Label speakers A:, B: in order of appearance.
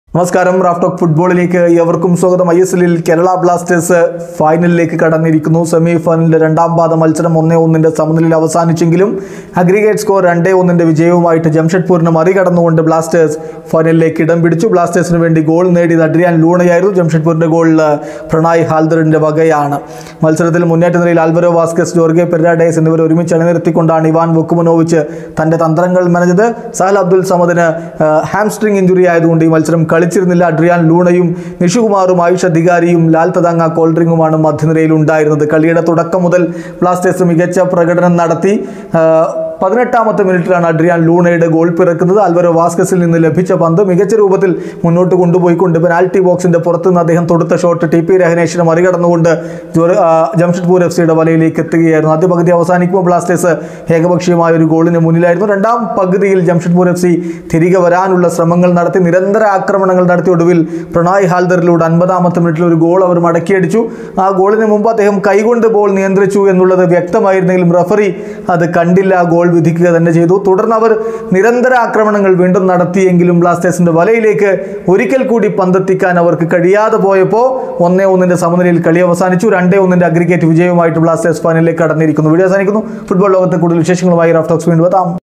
A: നമസ്കാരം റാഫ്റ്റോക്ക് ഫുട്ബോളിലേക്ക് എവർക്കും സ്വാഗതം ഐ എസ് എല്ലിൽ കേരള ബ്ലാസ്റ്റേഴ്സ് ഫൈനലിലേക്ക് കടന്നിരിക്കുന്നു സെമി ഫൈനലിന്റെ രണ്ടാം പാദ മത്സരം ഒന്നേ ഒന്നിന്റെ സമനിലയിൽ അവസാനിച്ചെങ്കിലും അഗ്രിഗേറ്റ് സ്കോർ രണ്ടേ ഒന്നിന്റെ വിജയവുമായിട്ട് ജംഷഡ്പൂരിനെ മറികടന്നുകൊണ്ട് ബ്ലാസ്റ്റേഴ്സ് ഫൈനലിലേക്ക് ഇടം പിടിച്ചു ബ്ലാസ്റ്റേഴ്സിന് വേണ്ടി ഗോൾ നേടിയത് അഡ്രിയാൻ ലൂണയായിരുന്നു ജംഷഡ്പൂരിന്റെ ഗോളിൽ പ്രണായ് ഹാൽദറിന്റെ വകയാണ് മത്സരത്തിൽ മുന്നേറ്റ നിലയിൽ ആൽവരോ വാസ്കസ് ജോർഗെ പെരാഡേസ് എന്നിവർ ഒരുമിച്ച് അണിനിരത്തിക്കൊണ്ടാണ് ഇവാൻ വൊക്കുമനോവിച്ച് തന്റെ തന്ത്രങ്ങൾ മെനഞ്ഞത് സഹൽ അബ്ദുൽ സമദിന് ഹാംസ്ട്രിങ് ഇഞ്ചുറി ആയതുകൊണ്ട് ഈ മത്സരം കളിച്ചിരുന്നില്ല അഡ്രിയാൻ ലൂണയും നിഷുകുമാറും ആയുഷ് അധികാരിയും ലാൽ തദാങ്ങ കോൾഡ്രിങ്ങുമാണ് മധ്യനിരയിൽ ഉണ്ടായിരുന്നത് കളിയുടെ തുടക്കം മുതൽ ബ്ലാസ്റ്റേഴ്സ് മികച്ച പ്രകടനം നടത്തി ആ, പതിനെട്ടാമത്തെ മിനിറ്റിലാണ് അഡ്രിയാൻ ലൂണയുടെ ഗോൾ പിറക്കുന്നത് ആൽവരോ വാസ്കസിൽ നിന്ന് ലഭിച്ച പന്ത് മികച്ച രൂപത്തിൽ മുന്നോട്ട് കൊണ്ടുപോയിക്കൊണ്ട് പെനാൽറ്റി ബോക്സിന്റെ പുറത്തുനിന്ന് അദ്ദേഹം തൊടുത്ത ഷോട്ട് ടി പി രഹനേഷിനെ മറികടന്നുകൊണ്ട് ജോർ- ആ, ജംഷഡ്പൂർ എഫ് സിയുടെ വലയിലേക്ക് എത്തുകയായിരുന്നു ആദ്യ പകുതി അവസാനിക്കുമ്പോൾ ബ്ലാസ്റ്റേഴ്സ് ഏകപക്ഷീയമായ ഒരു ഗോളിന് മുന്നിലായിരുന്നു രണ്ടാം പകുതിയിൽ ജംഷഡ്പൂർ എഫ് സി തിരികെ വരാനുള്ള ശ്രമങ്ങൾ നടത്തി നിരന്തര ആക്രമണങ്ങൾ നടത്തി ഒടുവിൽ പ്രണായ് ഹാൽദറിലൂടെ അൻപതാമത്തെ മിനിറ്റിൽ ഒരു ഗോൾ അവർ മടക്കിയടിച്ചു ആ ഗോളിന് മുമ്പ് അദ്ദേഹം കൈകൊണ്ട് ബോൾ നിയന്ത്രിച്ചു എന്നുള്ളത് വ്യക്തമായിരുന്നെങ്കിലും റഫറി അത് കണ്ടില്ല ആ ഗോൾ വിധിക്കുക തന്നെ ചെയ്തു തുടർന്ന് അവർ നിരന്തര ആക്രമണങ്ങൾ വീണ്ടും നടത്തിയെങ്കിലും ബ്ലാസ്റ്റേഴ്സിന്റെ വലയിലേക്ക് ഒരിക്കൽ കൂടി പന്തെത്തിക്കാൻ അവർക്ക് കഴിയാതെ പോയപ്പോൾ ഒന്നേ ഒന്നിന്റെ സമനിലയിൽ കളി അവസാനിച്ചു രണ്ടേ ഒന്നിന്റെ അഗ്രിഗേറ്റ് വിജയവുമായിട്ട് ബ്ലാസ്റ്റേഴ്സ് ഫൈനലിലേക്ക് കടന്നിരിക്കുന്നു വീഡിയോ അവസാനിക്കുന്നു ഫുട്ബോൾ ലോകത്തെ കൂടുതൽ വിശേഷങ്ങളുമായി റാഫ്റ്റോക്സ് വീണ്ടും എത്താം